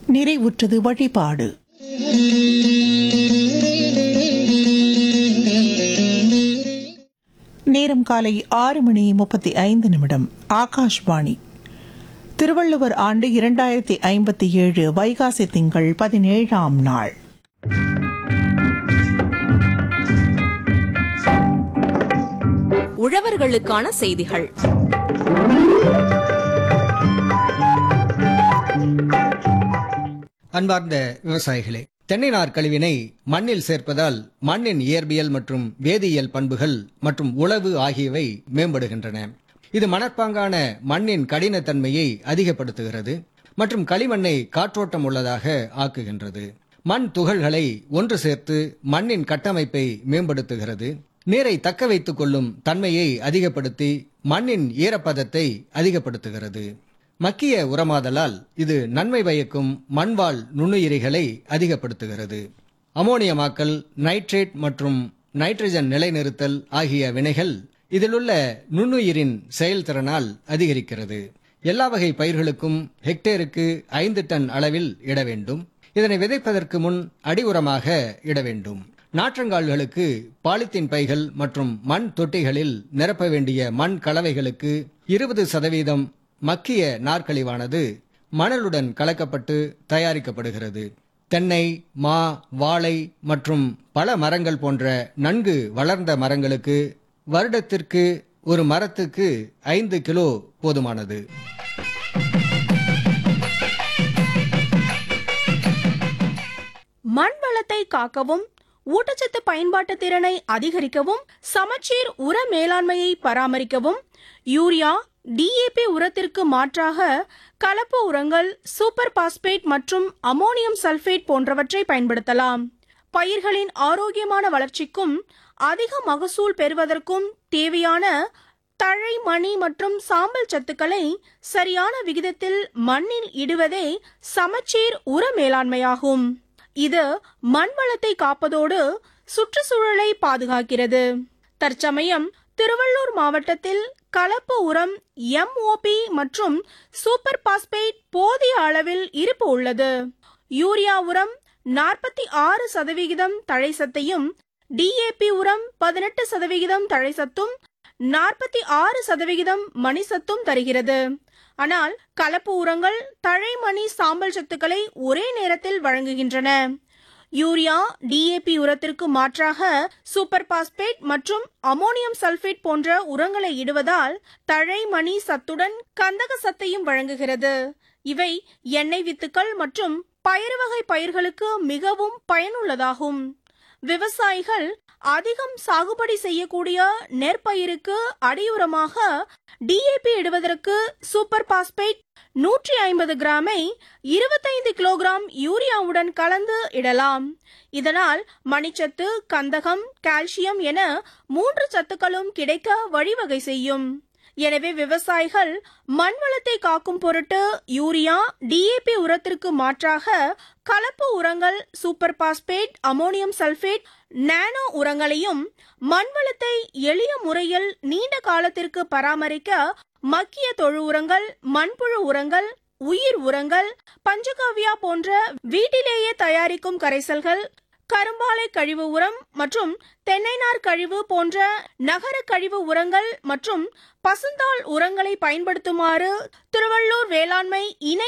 நிறைவுற்றது வழிபாடு நேரம் காலை ஆறு மணி முப்பத்தி ஐந்து நிமிடம் ஆகாஷ்வாணி திருவள்ளுவர் ஆண்டு இரண்டாயிரத்தி ஐம்பத்தி ஏழு வைகாசி திங்கள் பதினேழாம் நாள் உழவர்களுக்கான செய்திகள் அன்பார்ந்த விவசாயிகளே தென்னை நார் கழிவினை மண்ணில் சேர்ப்பதால் மண்ணின் இயற்பியல் மற்றும் வேதியியல் பண்புகள் மற்றும் உழவு ஆகியவை மேம்படுகின்றன இது மணற்பாங்கான மண்ணின் கடினத்தன்மையை அதிகப்படுத்துகிறது மற்றும் களிமண்ணை காற்றோட்டம் உள்ளதாக ஆக்குகின்றது மண் துகள்களை ஒன்று சேர்த்து மண்ணின் கட்டமைப்பை மேம்படுத்துகிறது நீரை தக்க வைத்துக் கொள்ளும் தன்மையை அதிகப்படுத்தி மண்ணின் ஈரப்பதத்தை அதிகப்படுத்துகிறது மக்கிய உரமாதலால் இது நன்மை பயக்கும் மண்வாழ் நுண்ணுயிரிகளை அதிகப்படுத்துகிறது அமோனியமாக்கல் நைட்ரேட் மற்றும் நைட்ரஜன் நிலைநிறுத்தல் ஆகிய வினைகள் இதிலுள்ள நுண்ணுயிரின் செயல்திறனால் அதிகரிக்கிறது எல்லா வகை பயிர்களுக்கும் ஹெக்டேருக்கு ஐந்து டன் அளவில் இட வேண்டும் இதனை விதைப்பதற்கு முன் அடி உரமாக இட வேண்டும் நாற்றங்கால்களுக்கு பாலித்தீன் பைகள் மற்றும் மண் தொட்டிகளில் நிரப்ப வேண்டிய மண் கலவைகளுக்கு இருபது சதவீதம் மக்கிய நாற்கழிவானது மணலுடன் கலக்கப்பட்டு தயாரிக்கப்படுகிறது தென்னை மா வாழை மற்றும் பல மரங்கள் போன்ற நன்கு வளர்ந்த மரங்களுக்கு வருடத்திற்கு ஒரு மரத்துக்கு ஐந்து கிலோ போதுமானது மண் வளத்தை காக்கவும் ஊட்டச்சத்து பயன்பாட்டு திறனை அதிகரிக்கவும் சமச்சீர் உர மேலாண்மையை பராமரிக்கவும் யூரியா டிஏபி உரத்திற்கு மாற்றாக கலப்பு உரங்கள் சூப்பர் பாஸ்பேட் மற்றும் அமோனியம் சல்பேட் போன்றவற்றை பயன்படுத்தலாம் பயிர்களின் ஆரோக்கியமான வளர்ச்சிக்கும் அதிக மகசூல் பெறுவதற்கும் தேவையான தழை மணி மற்றும் சாம்பல் சத்துக்களை சரியான விகிதத்தில் மண்ணில் இடுவதே சமச்சீர் உர மேலாண்மையாகும் இது மண் வளத்தை காப்பதோடு சுற்றுச்சூழலை பாதுகாக்கிறது தற்சமயம் திருவள்ளூர் மாவட்டத்தில் கலப்பு உரம் எம்ஓபி மற்றும் சூப்பர் பாஸ்பேட் போதிய அளவில் இருப்பு உள்ளது யூரியா உரம் நாற்பத்தி ஆறு சதவிகிதம் தழைசத்தையும் டிஏபி உரம் பதினெட்டு சதவிகிதம் தழைசத்தும் நாற்பத்தி ஆறு சதவிகிதம் மணிசத்தும் தருகிறது ஆனால் கலப்பு உரங்கள் தழைமணி சாம்பல் சத்துக்களை ஒரே நேரத்தில் வழங்குகின்றன யூரியா டிஏபி உரத்திற்கு மாற்றாக சூப்பர் பாஸ்பேட் மற்றும் அமோனியம் சல்பேட் போன்ற உரங்களை இடுவதால் தழை மணி சத்துடன் கந்தக சத்தையும் வழங்குகிறது இவை எண்ணெய் வித்துக்கள் மற்றும் பயறு வகை பயிர்களுக்கு மிகவும் பயனுள்ளதாகும் விவசாயிகள் அதிகம் சாகுபடி செய்யக்கூடிய நெற்பயிருக்கு அடியுரமாக டிஏபி இடுவதற்கு சூப்பர் பாஸ்பேட் நூற்றி ஐம்பது கிராமை இருபத்தைந்து கிலோகிராம் யூரியாவுடன் கலந்து இடலாம் இதனால் மணிச்சத்து கந்தகம் கால்சியம் என மூன்று சத்துக்களும் கிடைக்க வழிவகை செய்யும் எனவே விவசாயிகள் மண் வளத்தை காக்கும் பொருட்டு யூரியா டிஏபி உரத்திற்கு மாற்றாக கலப்பு உரங்கள் super phosphate ammonium sulphate nano உரங்களையும் மண் வளத்தை எளிய முறையில் நீண்ட காலத்திற்கு பராமரிக்க மக்கிய தொழு உரங்கள் மண்புழு உரங்கள் உயிர் உரங்கள் பஞ்சகவ்யா போன்ற வீட்டிலேயே தயாரிக்கும் கரைசல்கள் கரும்பாலை கழிவு உரம் மற்றும் தென்னைநார் கழிவு போன்ற நகர கழிவு உரங்கள் மற்றும் பசுந்தாள் உரங்களை பயன்படுத்துமாறு திருவள்ளூர் வேளாண்மை இணை